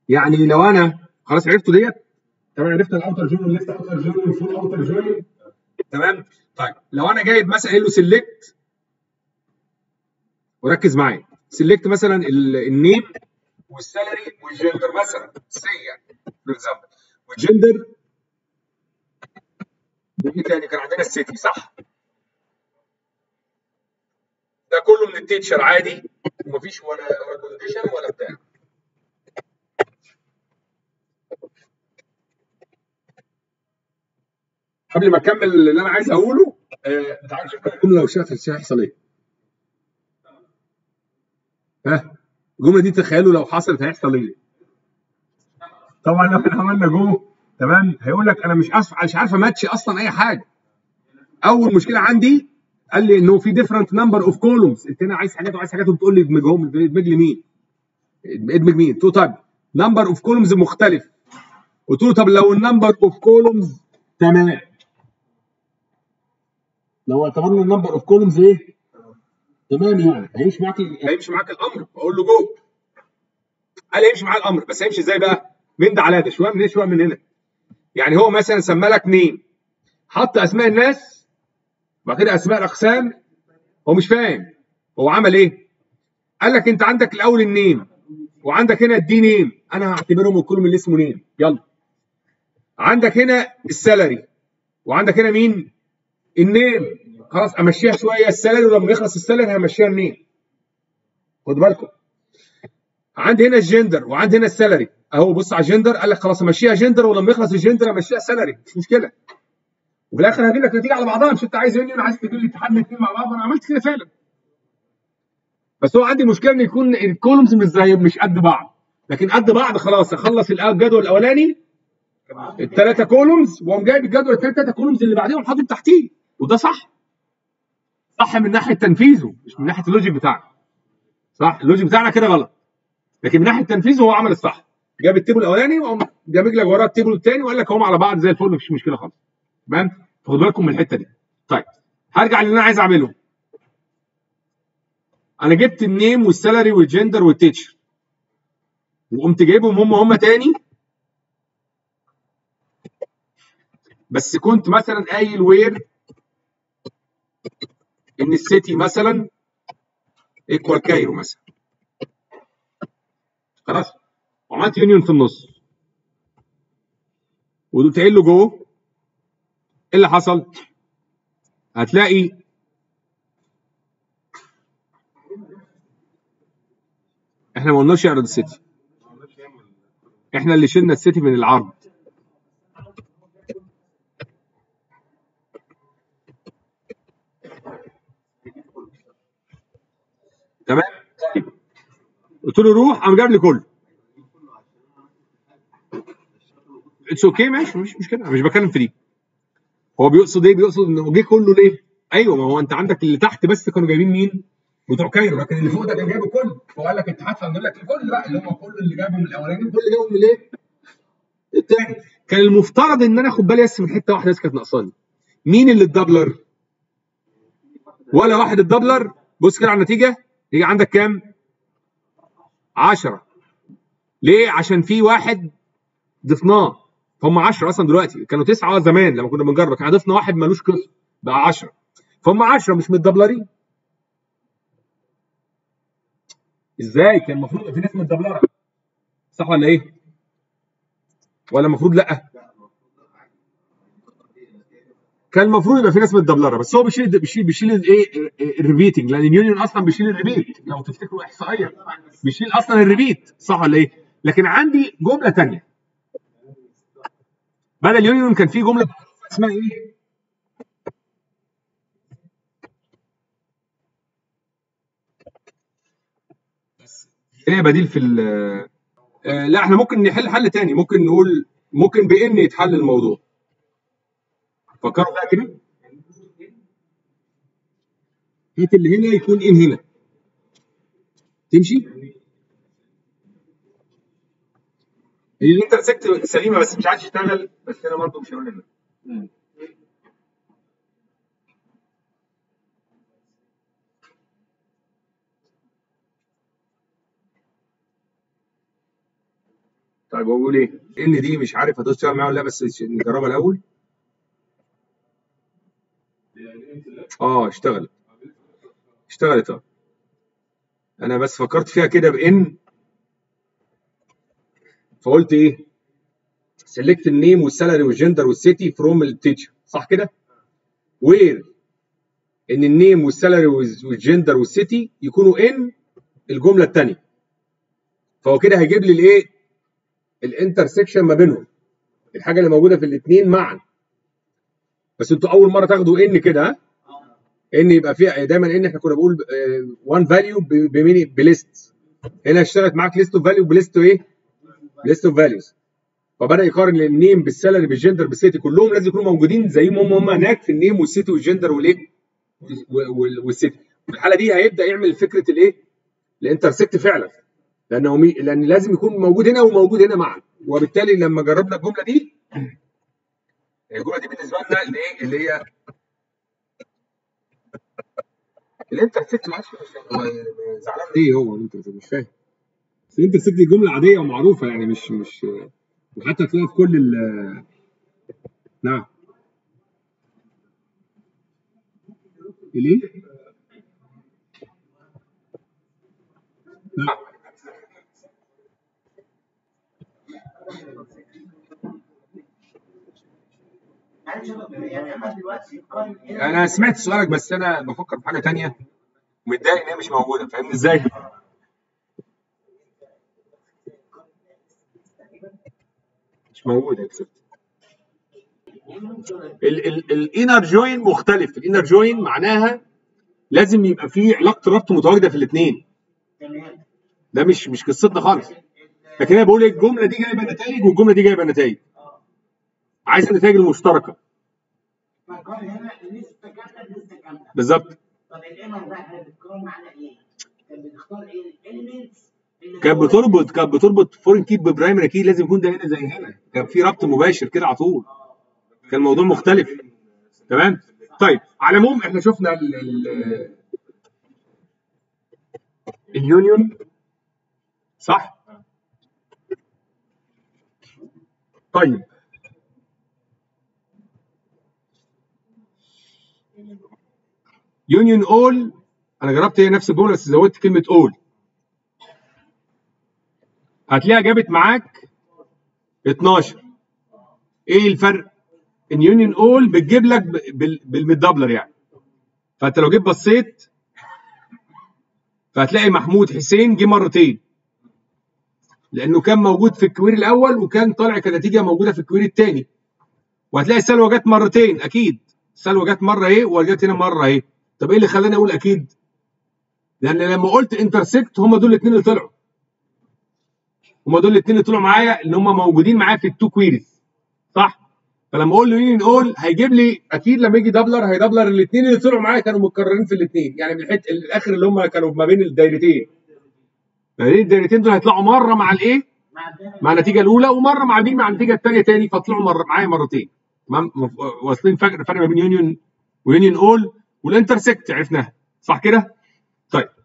يعني لو انا خلاص عرفتوا ديت تمام عرفت الاوتر جوين والليفت اوتر جوين والفول اوتر جوين تمام طيب لو انا جايب مثلا قايل له سيلكت وركز معايا سيلكت مثلا النيم والسالري والجندر مثلا سي يعني فور اكزامبل والجندر وايه تاني كان عندنا السيتي صح؟ ده كله من التيتشر عادي ومفيش ولا ريكومنديشن ولا بتاع قبل ما اكمل اللي انا عايز اقوله آه تعالوا نشوف الجمله لو شافت هيحصل ايه ها الجمله دي تخيلوا لو حصلت هيحصل ايه طبعا لو احنا عملنا جو تمام هيقول لك انا مش عارف مش عارف اماتش اصلا اي حاجه اول مشكله عندي قال لي انه في ديفرنت نمبر اوف كولومز انت هنا عايز حاجات وعايز حاجات وبتقول لي ادمجهم ادمج لي مين؟ ادمج مين؟ تو طيب نمبر اوف كولومز مختلف قلت له طب لو النمبر اوف كولومز تمام لو اعتبرنا النمبر اوف كولومز ايه؟ تمام يعني هيمشي معاك هيمشي معاك الامر اقول له جو قال هيمشي معاه الامر بس هيمشي ازاي بقى؟ من ده على ده شويه من هنا شويه من هنا يعني هو مثلا سمى لك نيم حط اسماء الناس وبعد كده اسماء الاقسام هو مش فاهم هو عمل ايه؟ قال لك انت عندك الاول النيم وعندك هنا الدي نيم انا هعتبرهم الكولوم اللي اسمه نيم يلا عندك هنا السالري وعندك هنا مين؟ النيم خلاص امشيها شويه السالري ولما يخلص السالري همشيها النيم خدوا بالكم عندي هنا الجندر وعندي هنا السالري اهو بص على الجندر قال لك خلاص امشيها جندر ولما يخلص الجندر امشيها سالري مش مشكله وفي الاخر هجيب لك نتيجه على بعضها مش انت عايز يونيون عايز تجيب لي اتحاد الاثنين مع بعض انا عملت كده فعلا بس هو عندي مشكله ان يكون الكولومز مش زي مش قد بعض لكن قد بعض خلاص اخلص الجدول الاولاني الثلاثه كولومز واقوم جايب الجدول الثلاثه كولومز اللي بعديهم حاطط تحتيه وده صح صح من ناحيه تنفيذه مش من ناحيه اللوجيك بتاعنا صح اللوجيك بتاعنا كده غلط لكن من ناحيه تنفيذه هو عمل الصح جاب التيبل الاولاني وقام جامج لك وراه التيبل الثاني وقال لك هم على بعض زي الفل مفيش مشكله خالص تمام خدوا بالكم من الحته دي طيب هرجع للي انا عايز اعمله انا جبت النيم والسالري والجندر والتيتشر وقمت جايبهم هم هم تاني بس كنت مثلا قايل وير ان السيتي مثلا ايكوال كايرو مثلا خلاص وعملت يونيون في النص وقلت قايل له جو ايه اللي حصل؟ هتلاقي احنا ما قلناش اعرض السيتي احنا اللي شلنا السيتي من العرض تمام طيب قلت له روح قام جاب لي كله اتس اوكي okay, ماشي مش مشكله انا مش بتكلم في دي هو بيقصد ايه بيقصد انه جه كله ليه ايوه ما هو انت عندك اللي تحت بس كانوا جايبين مين بتوع كايرو لكن اللي فوق ده كان جايبه كله فهو قال لك اتحاد فنقول لك الكل بقى اللي هم كل اللي جابهم الاولاني كل اللي جابهم ليه الثاني كان المفترض ان انا اخد بالي بس من حته واحده بس كانت ناقصاني مين اللي الدبلر ولا واحد الدبلر بص كده على النتيجه يجي عندك كام 10 ليه عشان في واحد ضفناه فهم 10 اصلا دلوقتي كانوا تسعه زمان لما كنا بنجرب كان ضفنا واحد ملوش قسم بقى 10 فهم 10 مش متدبلرين ازاي كان المفروض يبقى في ناس متدبلره صح ولا ايه ولا المفروض لا كان المفروض يبقى في ناس متدبلره بس هو بيشيل بيشيل بيشيل الايه الريبيتنج لان اليونيون اصلا بيشيل الريبيت لو تفتكروا احصائيا بيشيل اصلا الريبيت صح ولا ايه لكن عندي جمله ثانيه بدل يونيون كان في جمله اسمها ايه هي بديل في ال آه لا احنا ممكن نحل حل تاني ممكن نقول ممكن بان يتحل الموضوع فكروا فيها كده هات اللي هنا يكون ان هنا تمشي هي الانترسكت سليمه بس مش عايز تشتغل بس انا برضه مش هقول لك طيب بقول ايه ان دي مش عارف هتشتغل معايا ولا لا بس نجربها الاول اه اشتغلت اشتغلت اه انا بس فكرت فيها كده بان فقلت ايه سيلكت النيم والسالري والجندر والسيتي فروم التيتشر صح كده وير ان النيم والسالري والجندر والسيتي يكونوا ان الجمله الثانيه فهو كده هيجيب لي الايه الانترسكشن ما بينهم الحاجه اللي موجوده في الاثنين معا بس انتوا اول مره تاخدوا ان كده ها ان يبقى فيها دايما ان احنا كنا بنقول وان فاليو بميني بليست هنا اشتغلت معاك ليست اوف فاليو بليست ايه؟ ليست اوف فاليوز فبدا يقارن النيم بالسالري بالجندر بالسيتي كلهم لازم يكونوا موجودين زي ما هم هناك في النيم والسيتي والجندر والايه؟ والسيتي في الحاله دي هيبدا يعمل فكره الايه؟ الانترسكت فعلا لانه مي... لان لازم يكون موجود هنا وموجود هنا معا وبالتالي لما جربنا الجمله دي الجمله دي بالنسبه لنا اللي ايه اللي هي الانترسكت معلش زعلان ليه هو انت مش فاهم بس الانترسكت دي جمله عاديه ومعروفه يعني مش مش وحتى تلاقيها في كل ال نعم ليه؟ نعم انا سمعت سؤالك بس انا بفكر في حاجه ثانيه ومتضايق ان هي مش موجوده فاهمني ازاي؟ مش موجوده اكسبت الانر جوين مختلف الانر جوين معناها لازم يبقى في علاقه ربط متواجده في الاثنين ده مش مش قصتنا خالص لكن انا بقول الجمله دي جايبه نتائج والجمله دي جايبه نتائج عايز النتائج المشتركه بالظبط طب الامر بقى كانت بتكون معانا ايه؟ كانت بتختار ايه؟ الاليمنتس كانت بتربط كانت بتربط فورين كي ببرايمري كي لازم يكون ده هنا زي هنا كان في ربط مباشر كده على طول كان الموضوع مختلف تمام طيب على العموم احنا شفنا ال ال اليونيون صح طيب يونيون اول انا جربت هي نفس الجمله بس زودت كلمه اول هتلاقيها جابت معاك 12 ايه الفرق؟ ان يونيون اول بتجيب لك بالمدبلر يعني فانت لو جيت بصيت فهتلاقي محمود حسين جه مرتين لانه كان موجود في الكوير الاول وكان طالع كنتيجه موجوده في الكوير الثاني وهتلاقي سلوى جت مرتين اكيد سلوى جت مره اهي وجت هنا مره اهي طب ايه اللي خلاني اقول اكيد؟ لان لما قلت انترسكت هم دول الاثنين اللي طلعوا هم دول الاثنين اللي طلعوا معايا اللي هم موجودين معايا في التو كويريز صح؟ فلما اقول له يونين اول هيجيب لي اكيد لما يجي دبلر هيدبلر الاثنين اللي طلعوا معايا كانوا متكررين في الاثنين يعني من الحته الاخر اللي هم كانوا ما بين الدايرتين ما بين الدايرتين دول هيطلعوا مره مع الايه؟ مع النتيجه الاولى ومره مع بي مع النتيجه الثانيه تاني فطلعوا مره معايا مرتين تمام واصلين فرق فرق ما بين يونيون ويونيون اول والانترسكت عرفناها صح كده؟ طيب